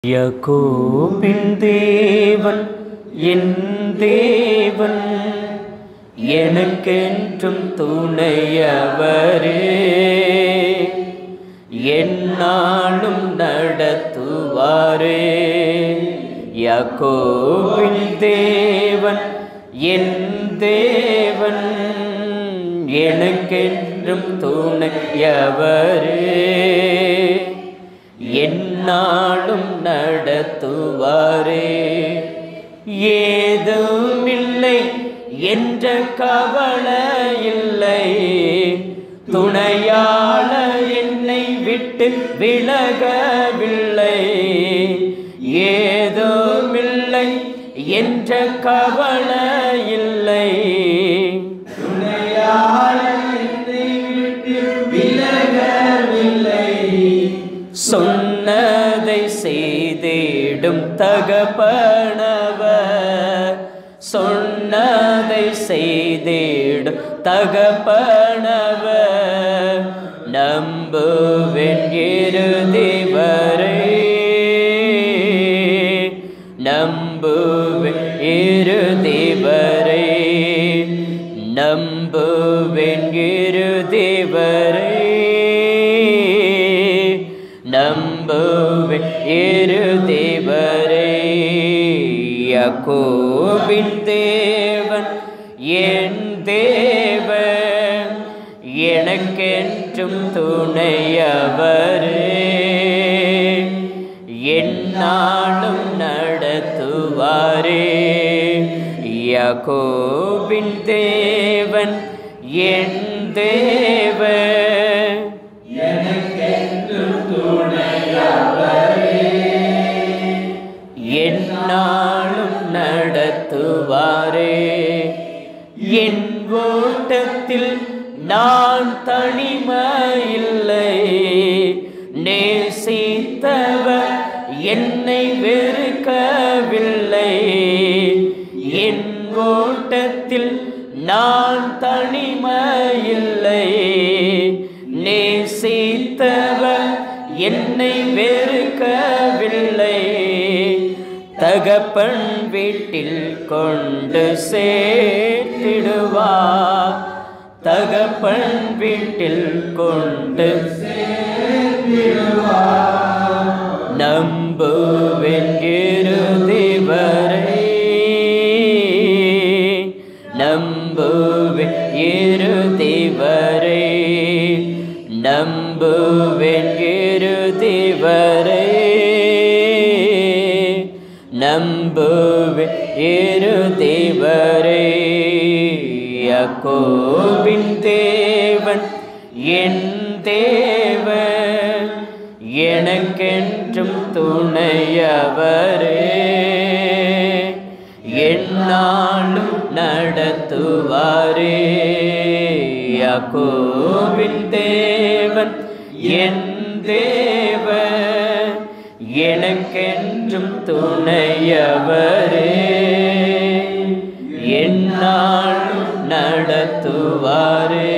யகோபின் தேவன் என் தேவன் எனக்கென்றும் துணையவரே என்னாலும் நடத்துவாரே யகோபின் தேவன் என் தேவன் எனக்கென்றும் துணையவரே என்னாலும் நடத்துவாரே ஏதுமில்லை என்ற கவலை இல்லை துணையாள என்னை விட்டு விலகவில்லை ஏதுமில்லை என்ற கவலை இல்லை சொன்னதை செய்திடும் தகப்பனவர் சொன்னதை செய்திடும் தகப்பனவர் நம்புவேன் இறுதி வரை நம்புவேன் இறுதி வரை நம்புவேன் இறுதி வரை நம்புவேன் இறுதி வரை யகோபின் தேவன் என் தேவன் எனக்கென்றும் துணையவரே என்னாலும் நடத்துவாரே யகோபின் தேவன் என் தேவன் என்னாலும் நடத்துவாரே என் ஓட்டத்தில் நான் தனிமையில்லை நேசித்தவர் என்னை வெறுக்கவில்லை என் ஓட்டத்தில் நான் தனிமையில்லை நேசித்தவர் என்னை வெறுக்கவில்லை தகப்பன் வீட்டில் கொண்டு சேர்த்திடுவா தகப்பன் வீட்டில் கொண்டு நம்புவேன் இறுதி வரை நம்புவேன் இறுதி வரை நம்புவேன் இறுதி வரை நம்புவேன் இறுதி வரை யகோபின் தேவன் என் தேவன் எனக்கென்றும் துணையவரே என்னாலும் நடத்துவாரே யகோபின் தேவன் என் தேவன் எனக்கென்றும் துணையவரே என்னாலும் நடத்துவாரே